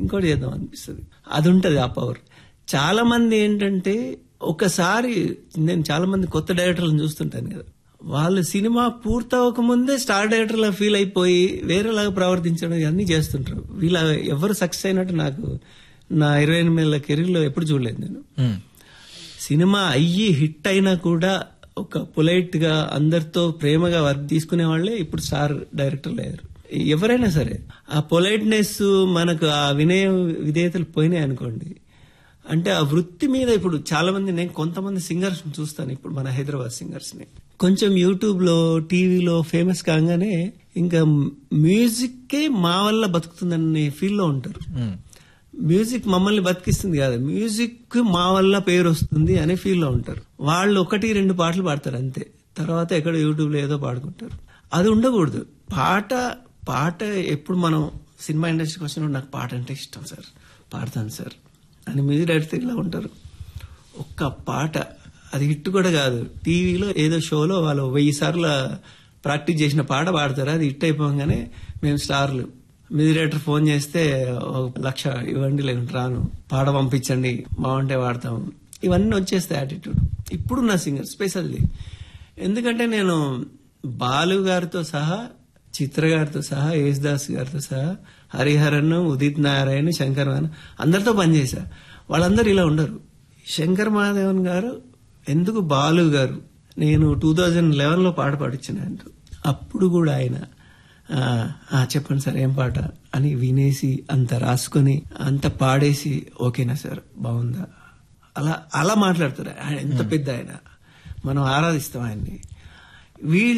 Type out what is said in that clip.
ఇంకోటి చేద్దాం అనిపిస్తుంది అది ఉంటది ఆ పవర్ చాలా మంది ఏంటంటే ఒకసారి నేను చాలా మంది కొత్త డైరెక్టర్లను చూస్తుంటాను కదా వాళ్ళు సినిమా పూర్తవక ముందే స్టార్ డైరెక్టర్ లా ఫీల్ అయిపోయి వేరేలాగా ప్రవర్తించడం ఇవన్నీ చేస్తుంటారు వీళ్ళ ఎవరు సక్సెస్ అయినట్టు నాకు నా ఇరవై ఎనిమిది కెరీర్ లో ఎప్పుడు చూడలేదు నేను సినిమా అయ్యి హిట్ అయినా కూడా ఒక పొలైట్ గా అందరితో ప్రేమగా వర్క్ తీసుకునే వాళ్ళే ఇప్పుడు స్టార్ డైరెక్టర్లు అయ్యారు ఎవరైనా సరే ఆ పొలైట్నెస్ మనకు ఆ వినయ విధేయతలు పోయినాయి అనుకోండి అంటే ఆ వృత్తి మీద ఇప్పుడు చాలా మంది నేను కొంతమంది సింగర్స్ చూస్తాను ఇప్పుడు మన హైదరాబాద్ సింగర్స్ ని కొంచెం యూట్యూబ్ లో టీవీలో ఫేమస్ కాగానే ఇంకా మ్యూజిక్కే మా వల్ల బతుకుతుందనే ఫీల్ లో ఉంటారు మ్యూజిక్ మమ్మల్ని బతికిస్తుంది కాదు మ్యూజిక్ మా వల్ల పేరు వస్తుంది అనే ఫీల్ లో ఉంటారు వాళ్ళు ఒకటి రెండు పాటలు పాడతారు అంతే తర్వాత ఎక్కడ యూట్యూబ్ లో ఏదో పాడుకుంటారు అది ఉండకూడదు పాట పాట ఎప్పుడు మనం సినిమా ఇండస్ట్రీకి వచ్చినప్పుడు నాకు పాట అంటే ఇష్టం సార్ పాడతాను సార్ అని మ్యూజిక్ డైరెక్టర్ ఇలా ఉంటారు ఒక్క పాట అది హిట్ కూడా కాదు టీవీలో ఏదో షోలో వాళ్ళు వెయ్యి సార్లు ప్రాక్టీస్ చేసిన పాట పాడతారు అది హిట్ అయిపోగానే మేము స్టార్లు మ్యూజిక్ డైరెక్టర్ ఫోన్ చేస్తే ఒక లక్ష ఇవ్వండి లేకుంటే రాను పాట పంపించండి బాగుంటే వాడతాం ఇవన్నీ వచ్చేస్తాయి యాటిట్యూడ్ ఇప్పుడు నా సింగర్ స్పెషల్లీ ఎందుకంటే నేను బాలు గారితో సహా చిత్ర గారితో సహా యేసుదాస్ గారితో సహా హరిహరన్ ఉదిత్ నారాయణ శంకర్ మహాదేవన్ అందరితో పనిచేశా వాళ్ళందరూ ఇలా ఉండరు శంకర్ మహాదేవన్ గారు ఎందుకు బాలు గారు నేను టూ థౌజండ్ లెవెన్ లో పాట పాడించిన ఆయన అప్పుడు కూడా ఆయన ఆ, ఆ, చెప్పండి సార్ ఏం పాట అని వినేసి అంత రాసుకొని అంత పాడేసి ఓకేనా సార్ బాగుందా అలా అలా మాట్లాడతారు ఆయన ఎంత పెద్ద ఆయన మనం ఆరాధిస్తాం ఆయన్ని వీళ్ళు